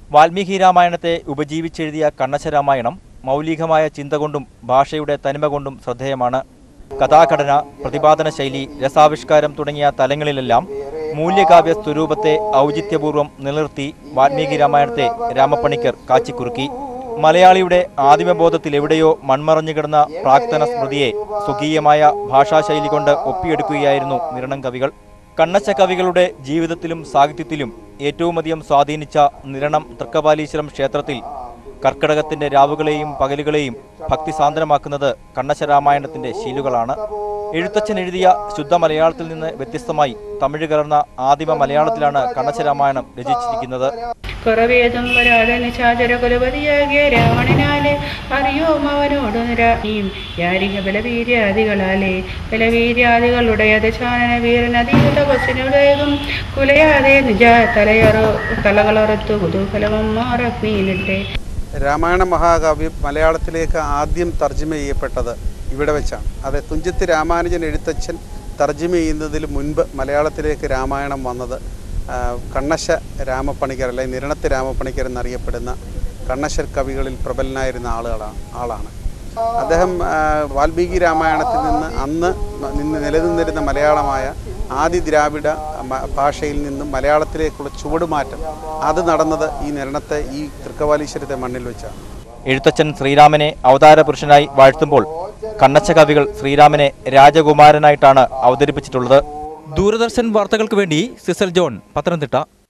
വാൽമീകി രാമായണത്തെ ഉപജീവിച്ചെഴുതിയ കണ്ണശ രാമായണം മൗലികമായ ചിന്ത കൊണ്ടും ഭാഷയുടെ തനിമ കൊണ്ടും ശ്രദ്ധേയമാണ് കഥാഘടന പ്രതിപാദന ശൈലി രസാവിഷ്കാരം തുടങ്ങിയ തലങ്ങളിലെല്ലാം മൂല്യകാവ്യ സ്വരൂപത്തെ ഔചിത്യപൂർവ്വം നിലനിർത്തി വാൽമീകി രാമായണത്തെ രാമപ്പണിക്കർ കാച്ചിക്കുറുക്കി മലയാളിയുടെ ആദിമബോധത്തിൽ എവിടെയോ മൺമറഞ്ഞു കിടന്ന പ്രാക്തന സ്മൃതിയെ സ്വകീയമായ ഭാഷാശൈലി കൊണ്ട് ഒപ്പിയെടുക്കുകയായിരുന്നു നിരണം കവികൾ കണ്ണച്ച കവികളുടെ ജീവിതത്തിലും സാഹിത്യത്തിലും ഏറ്റവുമധികം സ്വാധീനിച്ച നിരണം തൃക്കപാലീശ്വരം ക്ഷേത്രത്തിൽ കർക്കിടകത്തിന്റെ രാവുകളെയും പകലുകളെയും ഭക്തിസാന്ദ്രമാക്കുന്നത് കണ്ണശ രാമായണത്തിന്റെ ശീലുകളാണ് എഴുത്തച്ഛൻ എഴുതിയ ശുദ്ധ മലയാളത്തിൽ നിന്ന് വ്യത്യസ്തമായി തമിഴ് കലർന്ന ആദിമ മലയാളത്തിലാണ് കണ്ണശ രാമായണം രചിച്ചിരിക്കുന്നത് കുറവേതും വരാതെ നിശാചര കുലപതിയാകിയ രാവണനാലെ അറിയോം അവനോട് നിരായും യാരിക ബലവീര്യാദികളാലെ ബലവീര്യാദികളുടെ ദശാനന വീരനദീ തപസ്സിനുടേതും കുലയാതെ നിജ തലയറോ തലകളറുത്തു കുതൂഹലവും മാറഗ്നിയിലിട്ടെ രാമായണ മഹാകാവ്യം മലയാളത്തിലേക്ക് ആദ്യം തർജ്ജമ ചെയ്യപ്പെട്ടത് ഇവിടെ വെച്ചാണ് അത് തുഞ്ചത്ത് രാമാനുജൻ എഴുത്തച്ഛൻ തർജ്ജമ ചെയ്യുന്നതിന് മുൻപ് മലയാളത്തിലേക്ക് രാമായണം വന്നത് ആ, കണ്ണശ രാമപ്പണിക്കർ അല്ലെങ്കിൽ നിരണത്ത് രാമപ്പണിക്കർ എന്നറിയപ്പെടുന്ന കണ്ണശർ കവികളിൽ പ്രബലനായിരുന്ന ആളുകളാണ് ആളാണ് അദ്ദേഹം ആ, വാൽമീകി രാമായണത്തിൽ നിന്ന് അന്ന് നിന്ന് നിലനിന്നിരുന്ന മലയാളമായ ആദി ദ്രാവിഡ മ- ഭാഷയിൽ നിന്നും മലയാളത്തിലേക്കുള്ള ചുവടുമാറ്റം അത് നടന്നത് ഈ നിരണത്തെ ഈ തൃക്കവാലീശ്വരത്തെ മണ്ണിൽ വെച്ചാണ് എഴുത്തച്ഛൻ ശ്രീരാമനെ അവതാര പുരുഷനായി വാഴ്ത്തുമ്പോൾ കണ്ണച്ച കവികൾ ശ്രീരാമനെ രാജകുമാരനായിട്ടാണ് അവതരിപ്പിച്ചിട്ടുള്ളത് ദൂരദർശൻ വാർത്തകൾക്ക് വേണ്ടി സിസൽ ജോൺ പത്തനംതിട്ട